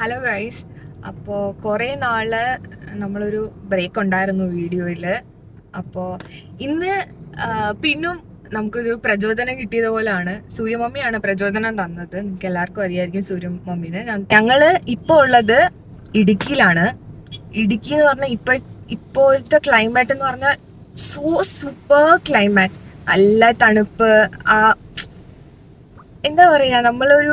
Hello guys അപ്പോൾ കുറേ നാള് നമ്മളൊരു ബ്രേക്ക് ഉണ്ടായിരുന്നു വീഡിയോയിൽ അപ്പോൾ ഇന്ന് ആ, പിന്നും നമുക്കൊരു പ്രചോദനം കിട്ടിയത് പോലാണ് സൂര്യമമ്മിയാണ് പ്രചോദനം തന്നത് നിങ്ങൾക്ക് എല്ലാവർക്കും അറിയായിരിക്കും സൂര്യമമ്മിനെ ഞങ്ങള് ഇപ്പോൾ ഉള്ളത് ഇടുക്കിയിലാണ് ഇടുക്കി എന്ന് പറഞ്ഞാൽ ഇപ്പൊ ഇപ്പോഴത്തെ ക്ലൈമാറ്റ് എന്ന് പറഞ്ഞാൽ സോ സൂപ്പർ ക്ലൈമാറ്റ് നല്ല തണുപ്പ് ആ എന്താ പറയാ നമ്മളൊരു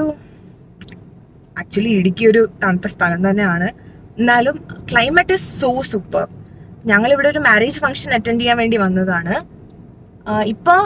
ആക്ച്വലി ഇടുക്കി ഒരു തണുത്ത സ്ഥലം തന്നെയാണ് എന്നാലും ക്ലൈമറ്റ് ഇസ് സോ സൂപ്പർ ഞങ്ങൾ ഇവിടെ ഒരു മാരേജ് ഫംഗ്ഷൻ അറ്റൻഡ് ചെയ്യാൻ വേണ്ടി വന്നതാണ് ആഹ് ഇപ്പൊ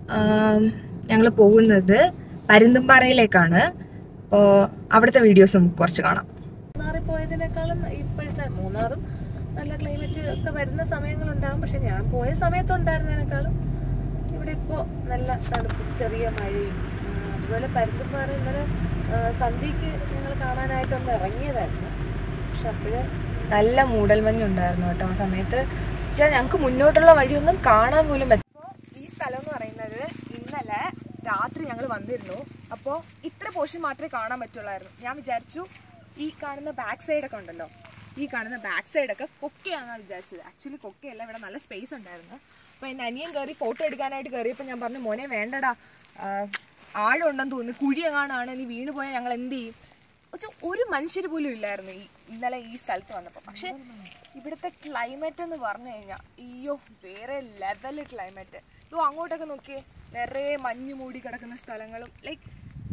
ഞങ്ങൾ പോകുന്നത് പരുന്തുംപാറയിലേക്കാണ് അപ്പോൾ അവിടുത്തെ വീഡിയോസ് നമുക്ക് കുറച്ച് കാണാം മൂന്നാറിൽ പോയതിനേക്കാളും ഇപ്പോഴത്തെ മൂന്നാറും നല്ല ക്ലൈമറ്റ് ഒക്കെ വരുന്ന സമയങ്ങളുണ്ടാകും പക്ഷെ ഞാൻ പോയ സമയത്തുണ്ടായിരുന്നതിനേക്കാളും ഇവിടെ ഇപ്പോൾ നല്ല തണുപ്പും ചെറിയ മഴയും ആ, അതുപോലെ പരുന്തുംപാറ ഇന്നലെ ആ, സന്ധ്യയ്ക്ക് ഞങ്ങൾ കാണാനായിട്ടൊന്ന് ഇറങ്ങിയതായിരുന്നു പക്ഷെ അപ്പോഴ് നല്ല മൂടൽമഞ്ഞുണ്ടായിരുന്നു കേട്ടോ ആ സമയത്ത് പക്ഷേ ഞങ്ങൾക്ക് മുന്നോട്ടുള്ള വഴിയൊന്നും കാണാൻ പോലും പറ്റില്ല ഈ സ്ഥലം എന്ന് പറയുന്നത് ഇന്നലെ രാത്രി ഞങ്ങൾ വന്നിരുന്നു അപ്പോൾ ഇത്ര പോർഷൻ മാത്രമേ കാണാൻ പറ്റുള്ളായിരുന്നു ഞാൻ വിചാരിച്ചു ഈ കാണുന്ന ബാക്ക് സൈഡ് ഒക്കെ ഉണ്ടല്ലോ ഈ കാണുന്ന ബാക്ക് സൈഡ് ഒക്കെ കൊക്കയാണെന്നാണ് വിചാരിച്ചത് ആക്ച്വലി കൊക്കയല്ല ഇവിടെ നല്ല സ്പേസ് ഉണ്ടായിരുന്നു അപ്പോൾ എൻ്റെ അനിയൻ കയറി ഫോട്ടോ എടുക്കാനായിട്ട് കയറിയപ്പോൾ ഞാൻ പറഞ്ഞു മോനെ വേണ്ടടാ ആ, ആഴം ഉണ്ടെന്ന് തോന്നുന്നു കുഴി എങ്ങാനാണ് നീ വീണ് പോയാൽ ഞങ്ങൾ എന്ത് ചെയ്യും പക്ഷെ ഒരു മനുഷ്യർ പോലും ഇല്ലായിരുന്നു ഈ ഇന്നലെ ഈ സ്ഥലത്ത് വന്നപ്പോൾ പക്ഷെ ഇവിടുത്തെ ക്ലൈമറ്റ് എന്ന് പറഞ്ഞു കഴിഞ്ഞാൽ അയ്യോ വേറെ ലെവൽ ക്ലൈമറ്റ് ഇതോ അങ്ങോട്ടൊക്കെ നോക്കിയേ നിറയെ മഞ്ഞ് മൂടി കിടക്കുന്ന സ്ഥലങ്ങളും ലൈക്ക്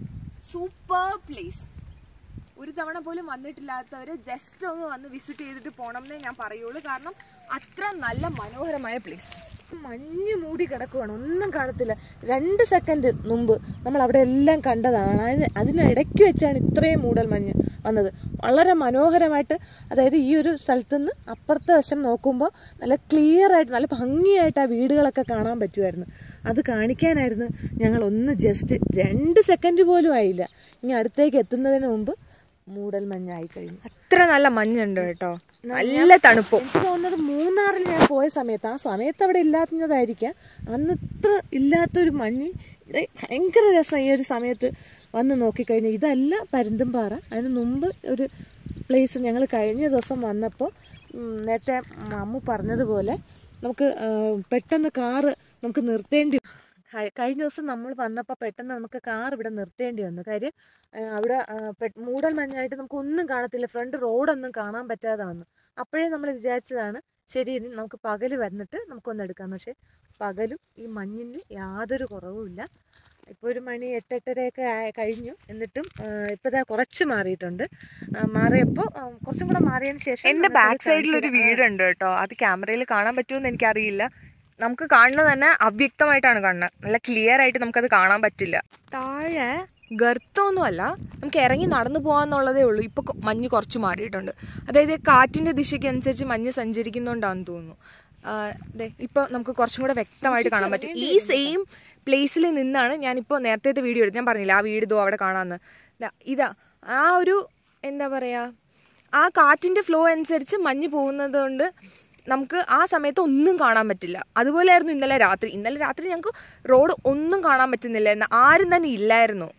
സൂപ്പർ പ്ലേസ് ഒരു തവണ പോലും വന്നിട്ടില്ലാത്തവര് ജസ്റ്റ് ഒന്ന് വന്ന് വിസിറ്റ് ചെയ്തിട്ട് പോകണം എന്നേ ഞാൻ പറയുള്ളൂ കാരണം അത്ര നല്ല മനോഹരമായ പ്ലേസ് മഞ്ഞ് മൂടി കിടക്കുവാണ് ഒന്നും കാണത്തില്ല രണ്ട് സെക്കൻഡ് മുമ്പ് നമ്മൾ അവിടെ എല്ലാം കണ്ടതാണ് അതിന് അതിനിടയ്ക്ക് വെച്ചാണ് ഇത്രയും മൂടൽ മഞ്ഞ് വന്നത് വളരെ മനോഹരമായിട്ട് അതായത് ഈ ഒരു സ്ഥലത്ത് നിന്ന് അപ്പുറത്തെ വശം നോക്കുമ്പോൾ നല്ല ക്ലിയർ ആയിട്ട് നല്ല ഭംഗിയായിട്ട് ആ വീടുകളൊക്കെ കാണാൻ പറ്റുമായിരുന്നു അത് കാണിക്കാനായിരുന്നു ഞങ്ങൾ ഒന്ന് ജസ്റ്റ് രണ്ട് സെക്കൻഡ് പോലും ആയില്ല ഇനി അടുത്തേക്ക് എത്തുന്നതിന് മുമ്പ് മൂടൽ മഞ്ഞായി കഴിഞ്ഞു അത്ര നല്ല മഞ്ഞുണ്ട് കേട്ടോ നല്ല തണുപ്പും എനിക്ക് തോന്നുന്നത് മൂന്നാറിൽ ഞാൻ പോയ സമയത്ത് ആ സമയത്ത് അവിടെ ഇല്ലാത്തതായിരിക്കാം അന്ന് ഇത്ര ഇല്ലാത്തൊരു മഞ്ഞ് ഇവിടെ ഭയങ്കര രസം ഈ ഒരു സമയത്ത് വന്ന് നോക്കിക്കഴിഞ്ഞാൽ ഇതല്ല പരുന്തുംപാറ അതിന് മുമ്പ് ഒരു പ്ലേസ് ഞങ്ങൾ കഴിഞ്ഞ ദിവസം വന്നപ്പോൾ ഉം, നേരത്തെ അമ്മു പറഞ്ഞതുപോലെ നമുക്ക് ആ, പെട്ടെന്ന് കാറ് നമുക്ക് നിർത്തേണ്ടി കഴി- കഴിഞ്ഞ ദിവസം നമ്മൾ വന്നപ്പോൾ പെട്ടെന്ന് നമുക്ക് കാർ ഇവിടെ നിർത്തേണ്ടി വന്നു കാര്യം ആ, അവിടെ ആ, പെ- മൂടൽ മഞ്ഞായിട്ട് നമുക്ക് ഒന്നും കാണത്തില്ല ഫ്രണ്ട് റോഡൊന്നും കാണാൻ പറ്റാതെ വന്നു അപ്പോഴേ നമ്മൾ വിചാരിച്ചതാണ് ശരി ഇനി നമുക്ക് പകൽ വന്നിട്ട് നമുക്കൊന്ന് എടുക്കാം പക്ഷേ പകലും ഈ മഞ്ഞിന് യാതൊരു കുറവുമില്ല ഇപ്പോൾ ഒരു മണി എട്ടെട്ടരയൊക്കെ ആയി കഴിഞ്ഞു എന്നിട്ടും ഇപ്പോൾ ഇതാ കുറച്ച് മാറിയിട്ടുണ്ട് ആ, മാറിയപ്പോൾ ആ, കുറച്ചും കൂടെ മാറിയതിന് ശേഷം എന്റെ നമുക്കത് ബാക്ക് സൈഡിൽ ഒരു കാണിച്ചു തരാം. വീടുണ്ട് കേട്ടോ അത് ക്യാമറയിൽ കാണാൻ പറ്റുമെന്ന് എനിക്കറിയില്ല നമുക്ക് കാണുന്നത് തന്നെ അവ്യക്തമായിട്ടാണ് കാണുന്നത് നല്ല ക്ലിയർ ആയിട്ട് നമുക്കത് കാണാൻ പറ്റില്ല താഴെ ഗർത്തമൊന്നുമല്ല നമുക്ക് ഇറങ്ങി നടന്നു പോകാന്നുള്ളതേ ഉള്ളൂ ഇപ്പൊ കൊ- മഞ്ഞ് കുറച്ച് മാറിയിട്ടുണ്ട് അതായത് കാറ്റിന്റെ ദിശയ്ക്ക് അനുസരിച്ച് മഞ്ഞ് സഞ്ചരിക്കുന്നോണ്ടാന്ന് തോന്നുന്നു ആ, ദേ ഇപ്പൊ നമുക്ക് കുറച്ചും കൂടെ വ്യക്തമായിട്ട് കാണാൻ പറ്റും ഈ സെയിം പ്ലേസിൽ നിന്നാണ് ഞാനിപ്പോൾ നേരത്തെ വീഡിയോ എടുത്ത് ഞാൻ പറഞ്ഞില്ല ആ വീട് ഇതോ അവിടെ കാണാമെന്ന് ദാ, ഇതാ ആ ഒരു എന്താ പറയാ ആ കാറ്റിന്റെ ഫ്ലോ അനുസരിച്ച് മഞ്ഞ് പോകുന്നത് കൊണ്ട് നമുക്ക് ആ സമയത്ത് ഒന്നും കാണാൻ പറ്റില്ല അതുപോലെയായിരുന്നു ഇന്നലെ രാത്രി ഇന്നലെ രാത്രി ഞങ്ങൾക്ക് റോഡ് ഒന്നും കാണാൻ പറ്റുന്നില്ല എന്നാൽ ആരും തന്നെ ഇല്ലായിരുന്നു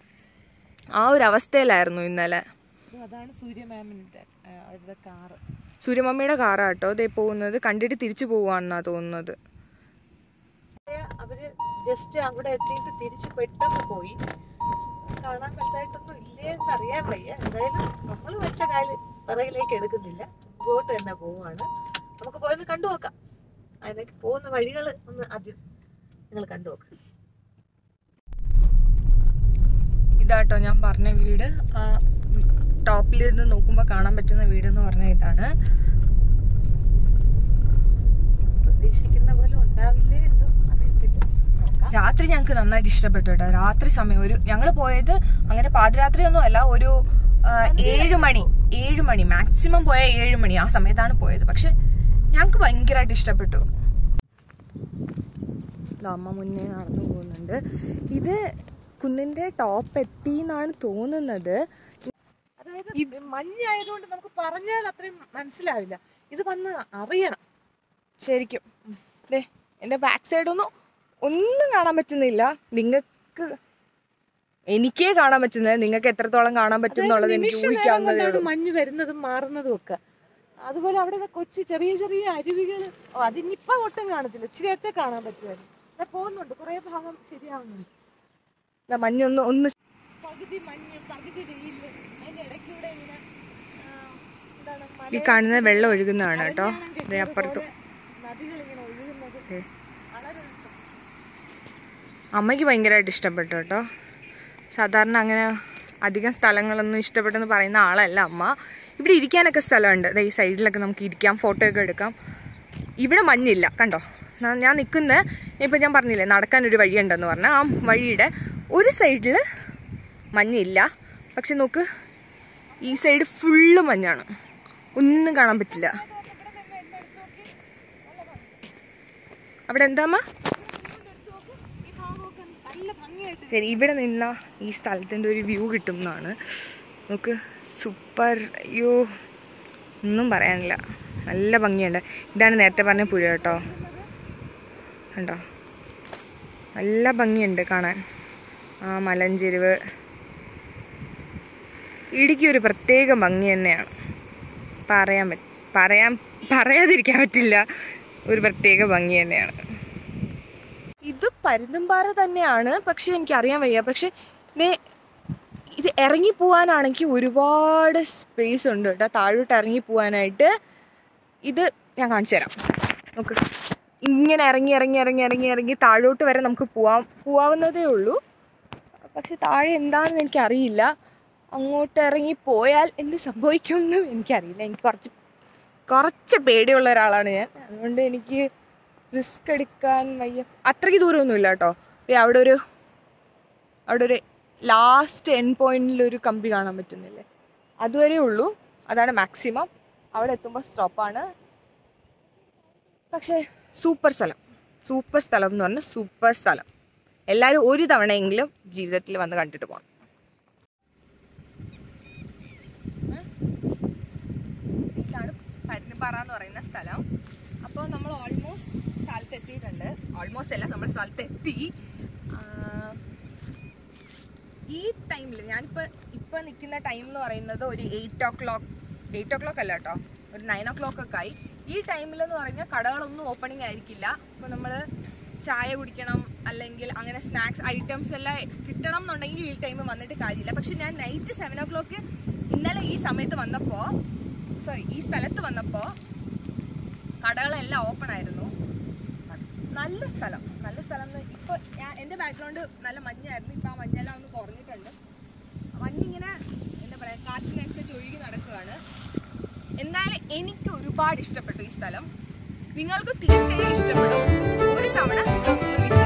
ആ ഒരു അവസ്ഥയിലായിരുന്നു ഇന്നലെ ഇത് അതാണ് സൂര്യ മാമിൻ്റെ അവരുടെ കാറ് സൂര്യമമ്മിയുടെ കാറാട്ടോ ഇതേ പോകുന്നത് കണ്ടിട്ട് തിരിച്ചു പോവാന്നാ തോന്നുന്നത് അവര് ജസ്റ്റ് അവിടെ എത്തിയിട്ട് തിരിച്ച് പെട്ടെന്ന് പോയി കാണാൻ വലുതായിട്ടൊന്നും ഇല്ലേ എന്ന് അറിയാൻ വയ്യ എന്തായാലും നമ്മൾ വെച്ച കാല് പിറകിലേക്ക് എടുക്കുന്നില്ല മുമ്പോട്ട് തന്നെ പോവാണ് നമുക്ക് പോയൊന്ന് കണ്ടു നോക്കാം അതിലേക്ക് പോകുന്ന വഴികൾ ഒന്ന് ആദ്യം നിങ്ങൾ കണ്ടു നോക്കാം ഇതാട്ടോ ഞാൻ പറഞ്ഞ വീട് ആ ടോപ്പിൽ നിന്ന് നോക്കുമ്പോൾ കാണാൻ പറ്റുന്ന വീട് എന്ന് പറഞ്ഞ ഇതാണ് പ്രതീക്ഷിക്കുന്ന പോലെ ഉണ്ടാവില്ലേ എന്തോ അറിയത്തില്ല നോക്കാം രാത്രി ഞങ്ങൾക്ക് നന്നായിട്ട് ഇഷ്ടപ്പെട്ടു കേട്ടോ രാത്രി സമയം ഒരു ഞങ്ങൾ പോയത് അങ്ങനെ പാതിരാത്രി ഒന്നും അല്ല ഒരു ആ, ഏഴ് മണി ഏഴ് മണി മാക്സിമം പോയ ഏഴ് മണി ആ സമയത്താണ് പോയത് പക്ഷെ ഞങ്ങൾക്ക് ഭയങ്കരമായിട്ട് ഇഷ്ടപ്പെട്ടു ദാ അമ്മ മുന്നേ നടന്നു പോകുന്നുണ്ട് ഇത് കുന്നിന്റെ ടോപ്പ് എത്തി എന്നാണ് തോന്നുന്നത് അതായത് ഈ മഞ്ഞായതുകൊണ്ട് നമുക്ക് പറഞ്ഞാൽ അത്രയും മനസ്സിലാവില്ല ഇത് വന്ന് അറിയണം ശരിക്കും ദേ എൻ്റെ ബാക്ക് സൈഡൊന്നും ഒന്നും കാണാൻ പറ്റുന്നില്ല നിങ്ങൾക്ക് എനിക്കേ കാണാൻ പറ്റുന്നത് നിങ്ങൾക്ക് എത്രത്തോളം കാണാൻ പറ്റും എന്നുള്ളത് എനിക്ക് നിമിഷ നേരം ഊഹിക്കാവുന്നതേ കൊണ്ടാണ് ഉള്ളൂ മഞ്ഞ് വരുന്നതും മാറുന്നതും ഒക്കെ അതുപോലെ അവിടെ ദാ കൊച്ചു ചെറിയ ചെറിയ അരുവികൾ അതിനിപ്പോ ഒട്ടും കാണത്തില്ല ഇച്ചിരി നേരത്തെ കാണാൻ പറ്റുമായിരുന്നു ദാ പോകുന്നുണ്ട് കുറെ ഭാഗം ശരിയാവുന്നുണ്ട് ദാ മഞ്ഞൊന്ന് ഒന്ന് പകുതി മഞ്ഞ് പകുതി വെയില് അതിന്റെ ഇടയ്ക്കൂടെ ഇങ്ങനെ ആ, എന്താണ് മല ഈ കാണുന്ന വെള്ളം ഒഴുകുന്നതാണ് കേട്ടോ ദേ അപ്പുറത്തും നദികൾ ഇങ്ങനെ ഒഴുകുന്നത് ദേ. വളരെ രസം. അമ്മയ്ക്ക് ഭയങ്കരമായിട്ട് ഇഷ്ടപ്പെട്ടു കേട്ടോ സാധാരണ അങ്ങനെ അധികം സ്ഥലങ്ങളൊന്നും ഇഷ്ടപ്പെട്ടെന്ന് പറയുന്ന ആളല്ല അമ്മ ഇവിടെ ഇരിക്കാനൊക്കെ സ്ഥലമുണ്ട് ദേ ഈ സൈഡിലൊക്കെ നമുക്ക് ഇരിക്കാം ഫോട്ടോ ഒക്കെ എടുക്കാം ഇവിടെ മഞ്ഞില്ല കണ്ടോ ന- ഞാൻ നിൽക്കുന്ന ഇപ്പം ഞാൻ പറഞ്ഞില്ലേ നടക്കാൻ ഒരു വഴിയുണ്ടെന്ന് പറഞ്ഞാൽ ആ വഴിയുടെ ഒരു സൈഡിൽ മഞ്ഞില്ല പക്ഷെ നോക്ക് ഈ സൈഡ് ഫുള്ള് മഞ്ഞാണ് ഒന്നും കാണാൻ പറ്റില്ല അവിടെ എന്താ അമ്മ ഈ ഭാഗമൊക്കെ നല്ല ഭംഗിയായിട്ട് ശരി ഇവിടെ നിന്ന ഈ സ്ഥലത്തിൻ്റെ ഒരു വ്യൂ കിട്ടും എന്നാണ് നമുക്ക് സൂപ്പർ അയ്യോ ഒന്നും പറയാനില്ല നല്ല ഭംഗിയുണ്ട് ഇതാണ് നേരത്തെ പറഞ്ഞ പുഴ കേട്ടോ കണ്ടോ നല്ല ഭംഗിയുണ്ട് കാണാൻ ആ മലഞ്ചെരുവ് ഇടുക്കി ഒരു പ്രത്യേക ഭംഗി തന്നെയാണ് പറയാൻ പറ്റ പറയാൻ പറയാതിരിക്കാൻ പറ്റില്ല ഒരു പ്രത്യേക ഭംഗി തന്നെയാണ് ഇത് പരുന്തുംപാറ തന്നെയാണ് പക്ഷെ എനിക്ക് അറിയാൻ വയ്യ പക്ഷെ ദേ ഇത് ഇറങ്ങി പോവാനാണെങ്കിൽ ഒരുപാട് സ്പേസ് ഉണ്ട് കേട്ടോ താഴോട്ട് ഇറങ്ങി പോവാനായിട്ട് ഇത് ഞാൻ കാണിച്ചു തരാം നമുക്ക് ഇങ്ങനെ ഇറങ്ങി ഇറങ്ങി ഇറങ്ങി ഇറങ്ങി ഇറങ്ങി താഴോട്ട് വരെ നമുക്ക് പോവാം പോവാവുന്നതേ ഉള്ളൂ പക്ഷെ താഴെ എന്താണെന്ന് എനിക്കറിയില്ല അങ്ങോട്ട് ഇറങ്ങി പോയാൽ എന്ത് സംഭവിക്കുമെന്നും എനിക്കറിയില്ല എനിക്ക് കുറച്ച് കുറച്ച് പേടിയുള്ള ഒരാളാണ് ഞാൻ അതുകൊണ്ട് എനിക്ക് റിസ്ക് എടുക്കാൻ വയ്യ അത്രയ്ക്ക് ദൂരമൊന്നുമില്ല കേട്ടോ ദേ അവിടെ ഒരു അവിടെ ഒരു ലാസ്റ്റ് എൻ പോയിന്റിൽ ഒരു കമ്പി കാണാൻ പറ്റുന്നില്ലേ അതുവരെ ഉള്ളൂ അതാണ് മാക്സിമം അവിടെ എത്തുമ്പോൾ സ്റ്റോപ്പാണ് പക്ഷേ സൂപ്പർ സ്ഥലം സൂപ്പർ സ്ഥലം എന്ന് പറഞ്ഞാൽ സൂപ്പർ സ്ഥലം എല്ലാവരും ഒരു തവണയെങ്കിലും ജീവിതത്തിൽ വന്ന് കണ്ടിട്ട് പോകണം ഇതാണ് പരുന്തുപാറ എന്ന് പറയുന്ന സ്ഥലം അപ്പോൾ നമ്മൾ ഓൾമോസ്റ്റ് സ്ഥലത്ത് എത്തിയിട്ടുണ്ട് ഓൾമോസ്റ്റ് അല്ല നമ്മൾ സ്ഥലത്ത് എത്തി ആഹ് ഈ ടൈമിൽ ഞാനിപ്പോൾ ഇപ്പോൾ നിൽക്കുന്ന ടൈം എന്ന് പറയുന്നത് ഒരു eight o'clock eight o'clock അല്ല കേട്ടോ ഒരു നയൻ ഓ ക്ലോക്ക് ഒക്കെ ആയി ഈ ടൈമിൽ എന്ന് പറഞ്ഞാൽ കടകളൊന്നും ഓപ്പണിംഗ് ആയിരിക്കില്ല അപ്പോൾ നമ്മൾ ചായ കുടിക്കണം അല്ലെങ്കിൽ അങ്ങനെ സ്നാക്സ് ഐറ്റംസ് എല്ലാം കിട്ടണം എന്നുണ്ടെങ്കിൽ ഈ ടൈം വന്നിട്ട് കാര്യമില്ല പക്ഷെ ഞാൻ നൈറ്റ് സെവൻ ഓ ക്ലോക്ക് ഇന്നലെ ഈ സമയത്ത് വന്നപ്പോൾ സോറി ഈ സ്ഥലത്ത് വന്നപ്പോൾ കടകളെല്ലാം ഓപ്പൺ ആയിരുന്നു നല്ല സ്ഥലം നല്ല സ്ഥലം എന്ന് ഇപ്പൊ ഞാൻ എന്റെ ബാക്ക്ഗ്രൗണ്ട് നല്ല മഞ്ഞായിരുന്നു ഇപ്പൊ ആ മഞ്ഞെല്ലാം ഒന്ന് കുറഞ്ഞിട്ടുണ്ട് മഞ്ഞിങ്ങനെ എന്താ പറയാ കാറ്റിനനുസരിച്ച് ഒഴുകി നടക്കുകയാണ് എന്തായാലും എനിക്ക് ഒരുപാട് ഇഷ്ടപ്പെട്ടു ഈ സ്ഥലം നിങ്ങൾക്ക് തീർച്ചയായും ഇഷ്ടപ്പെടും ഒരു തവണ നിങ്ങളൊന്ന് visit